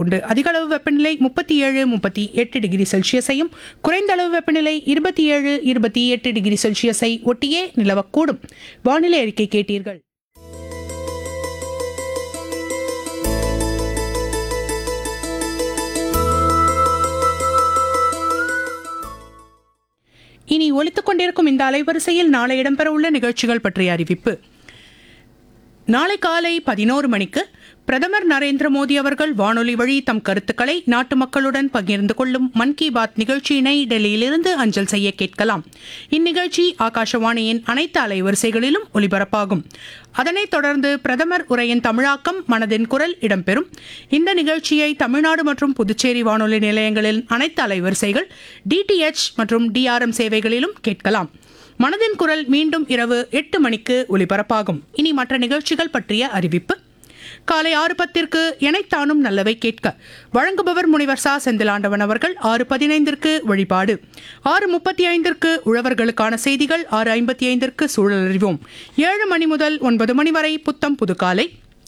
கொண்டு அதிக அளவு வெப்பநிலை முப்பத்தி ஏழு முப்பத்தி எட்டு டிகிரி செல்சியஸையும் குறைந்த அளவு வெப்பநிலை இருபத்தி ஏழு இருபத்தி எட்டு டிகிரி செல்சியஸை ஒட்டியே நிலவக்கூடும் வானிலை அறிக்கை கேட்டீர்கள் இனி ஒலித்துக் கொண்டிருக்கும் இந்த அலைவரிசையில் நாளை இடம்பெறவுள்ள நிகழ்ச்சிகள் பற்றிய அறிவிப்பு நாளை காலை பதினோரு மணிக்கு பிரதமர் நரேந்திர மோடி அவர்கள் வானொலி வழி தம் கருத்துக்களை நாட்டு மக்களுடன் பகிர்ந்து கொள்ளும் மன் கி பாத் நிகழ்ச்சியினை டெல்லியிலிருந்து அஞ்சல் செய்ய கேட்கலாம் இந்நிகழ்ச்சி ஆகாஷவாணியின் அனைத்து அலைவரிசைகளிலும் ஒலிபரப்பாகும் அதனைத் தொடர்ந்து பிரதமர் உரையின் தமிழாக்கம் மனதின் குரல் இடம்பெறும் இந்த நிகழ்ச்சியை தமிழ்நாடு மற்றும் புதுச்சேரி வானொலி நிலையங்களின் அனைத்து அலைவரிசைகள் டிடிஎச் மற்றும் டிஆர்எம் சேவைகளிலும் கேட்கலாம் மனதின் குரல் மீண்டும் இரவு எட்டு மணிக்கு ஒலிபரப்பாகும் இனி மற்ற நிகழ்ச்சிகள் பற்றிய அறிவிப்பு காலை ஆறு பத்திற்கு எனைத்தானும் நல்லவை கேட்க வழங்குபவர் முனிவர் சா செந்திலாண்டவன் அவர்கள் ஆறு பதினைந்திற்கு வழிபாடு ஆறு முப்பத்தி ஐந்திற்கு உழவர்களுக்கான செய்திகள் ஆறு ஐம்பத்தி ஐந்திற்கு சூழல் அறிவோம் ஏழு மணி முதல் ஒன்பது மணி வரை புத்தம் புதுக்காலை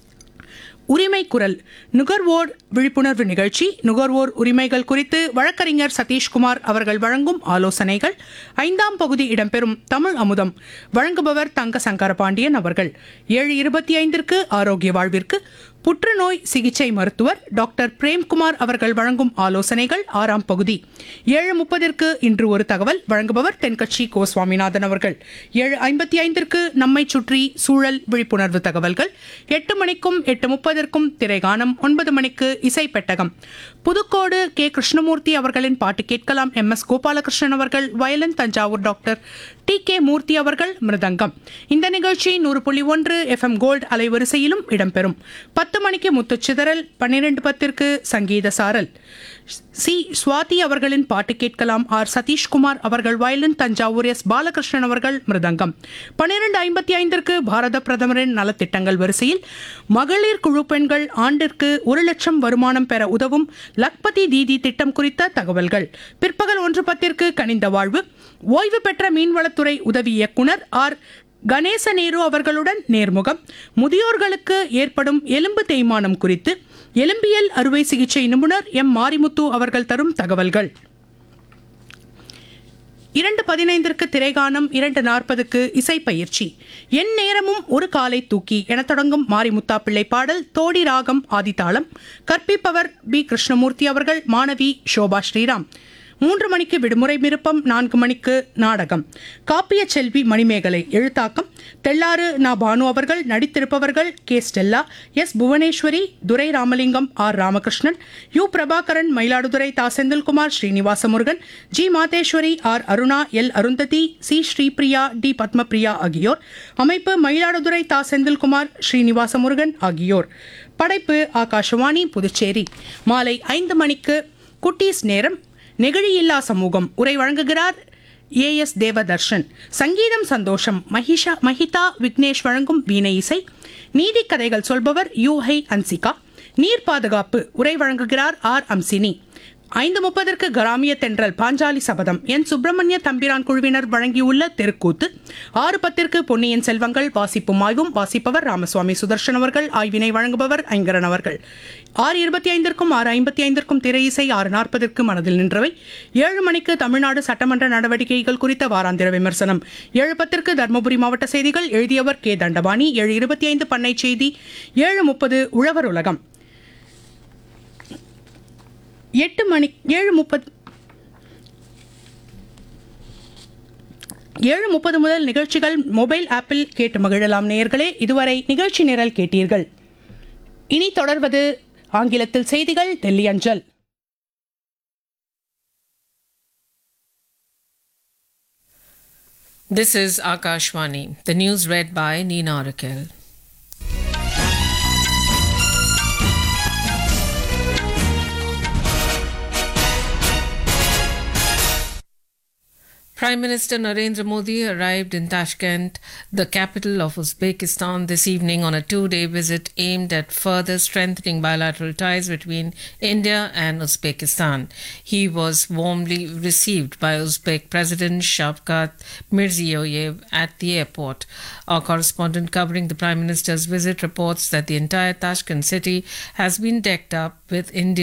உரிமை குரல் நுகர்வோர் விழிப்புணர்வு நிகழ்ச்சி நுகர்வோர் உரிமைகள் குறித்து வழக்கறிஞர் சதீஷ்குமார் அவர்கள் வழங்கும் ஆலோசனைகள் ஐந்தாம் பகுதி இடம்பெறும் தமிழ் அமுதம் வழங்குபவர் தங்க சங்கர பாண்டியன் அவர்கள் ஏழு இருபத்தி ஐந்திற்கு ஆரோக்கிய வாழ்விற்கு புற்றுநோய் சிகிச்சை மருத்துவர் டாக்டர் பிரேம்குமார் அவர்கள் வழங்கும் ஆலோசனைகள் ஆறாம் பகுதி ஏழு முப்பதிற்கு இன்று ஒரு தகவல் வழங்குபவர் தென்கட்சி கோ சுவாமிநாதன் அவர்கள் ஏழு ஐம்பத்தி ஐந்திற்கு நம்மை சுற்றி சூழல் விழிப்புணர்வு தகவல்கள் எட்டு மணிக்கும் எட்டு முப்பதற்கும் திரைகானம் ஒன்பது மணிக்கு இசை பெட்டகம் புதுக்கோடு கே கிருஷ்ணமூர்த்தி அவர்களின் பாட்டு கேட்கலாம் எம் எஸ் கோபாலகிருஷ்ணன் அவர்கள் violin Thanjavur doctor T K Murthy அவர்கள் மிருதங்கம் இந்த நிகழ்ச்சி நூறு புள்ளி ஒன்று எஃப்எம் கோல்டு அலைவரிசையிலும் இடம்பெறும் பத்து மணிக்கு முத்துச்சிதறல் பன்னிரண்டு பத்திற்கு சங்கீத சாரல் சி சுவாதி அவர்களின் பாட்டு கேட்கலாம் ஆர் சதீஷ்குமார் அவர்கள் வயலின் தஞ்சாவூர் எஸ் பாலகிருஷ்ணன் அவர்கள் மிருதங்கம் பன்னிரண்டு ஐம்பத்தி ஐந்திற்கு பாரத பிரதமரின் நலத்திட்டங்கள் வரிசையில் மகளிர் குழு பெண்கள் ஆண்டிற்கு ஒரு லட்சம் வருமானம் பெற உதவும் லக்பதி தீதி திட்டம் குறித்த தகவல்கள் பிற்பகல் ஒன்று பத்திற்கு கனிந்த வாழ்வு ஓய்வு பெற்ற மீன்வளத்துறை உதவி இயக்குனர் ஆர் கணேச நேரு அவர்களுடன் நேர்முகம் முதியோர்களுக்கு ஏற்படும் எலும்பு தேய்மானம் குறித்து எலும்பியல் அறுவை சிகிச்சை நிபுணர் எம் மாரிமுத்து அவர்கள் தரும் தகவல்கள் இரண்டு பதினைந்திற்கு திரைகானம் இரண்டு நாற்பதுக்கு இசை பயிற்சி என் நேரமும் ஒரு காலை தூக்கி என தொடங்கும் மாரிமுத்தா பிள்ளை பாடல் தோடி ராகம் ஆதித்தாளம் கற்பிப்பவர் பி கிருஷ்ணமூர்த்தி அவர்கள் மாணவி சோபா ஸ்ரீராம் மூன்று மணிக்கு விடுமுறை விருப்பம் நான்கு மணிக்கு நாடகம் காப்பிய செல்வி மணிமேகலை எழுத்தாக்கம் தெள்ளாறு நா பானு அவர்கள் நடித்திருப்பவர்கள் K Stella S Bhuvaneswari Durai Ramalingam R Ramakrishnan U Prabhakaran Mayiladuthurai தா Senthilkumar Srinivasa Murugan G Maheswari R Aruna L Arundhati C Sripriya T Padmapriya ஆகியோர் அமைப்பு மயிலாடுதுறை தா செந்தில்குமார் ஸ்ரீனிவாச முருகன் ஆகியோர் படைப்பு ஆகாஷவாணி புதுச்சேரி மாலை ஐந்து மணிக்கு குட்டீஸ் நேரம் நெகிழியில்லா சமூகம் உரை வழங்குகிறார் ஏ எஸ் தேவதர்ஷன் சங்கீதம் சந்தோஷம் மஹிஷா மஹிதா விக்னேஷ் வழங்கும் வீணை இசை நீதி கதைகள் சொல்பவர் யூஹை அன்சிகா நீர் பாதுகாப்பு உரை வழங்குகிறார் ஆர் அம்சினி ஐந்து முப்பதற்கு கராமிய தென்றல் பாஞ்சாலி சபதம் என் சுப்பிரமணிய தம்பிரான் குழுவினர் வழங்கியுள்ள தெருக்கூத்து ஆறு பத்திற்கு பொன்னியின் செல்வங்கள் வாசிப்பும் ஆய்வும் வாசிப்பவர் ராமசுவாமி சுதர்ஷன் அவர்கள் ஆய்வினை வழங்குபவர் ஐங்கரன் அவர்கள் ஆறு இருபத்தி ஐந்திற்கும் ஆறு ஐம்பத்தி ஐந்திற்கும் திரை இசை ஆறு நாற்பதற்கு மனதில் நின்றவை ஏழு மணிக்கு தமிழ்நாடு சட்டமன்ற நடவடிக்கைகள் குறித்த வாராந்திர விமர்சனம் ஏழு பத்திற்கு தருமபுரி மாவட்ட செய்திகள் எழுதியவர் கே தண்டபாணி ஏழு இருபத்தி ஐந்து பண்ணை செய்தி ஏழு முப்பது உழவர் உலகம் எட்டு மணி ஏழு முப்பது ஏழு முப்பது முதல் நிகழ்ச்சிகள் மொபைல் ஆப்பில் கேட்டு மகிழலாம் நேயர்களே இதுவரை நிகழ்ச்சி நிரல் கேட்டீர்கள் இனி தொடர்வது ஆங்கிலத்தில் செய்திகள் டெல்லி அஞ்சல் This is Akashvani. The news read by Nina Rakel. Prime Minister Narendra Modi arrived in Tashkent, the capital of Uzbekistan, this evening on a two day visit aimed at further strengthening bilateral ties between India and Uzbekistan. He was warmly received by Uzbek President Shavkat Mirziyoyev at the airport. Our correspondent covering the Prime Minister's visit reports that the entire Tashkent city has been decked up with Indian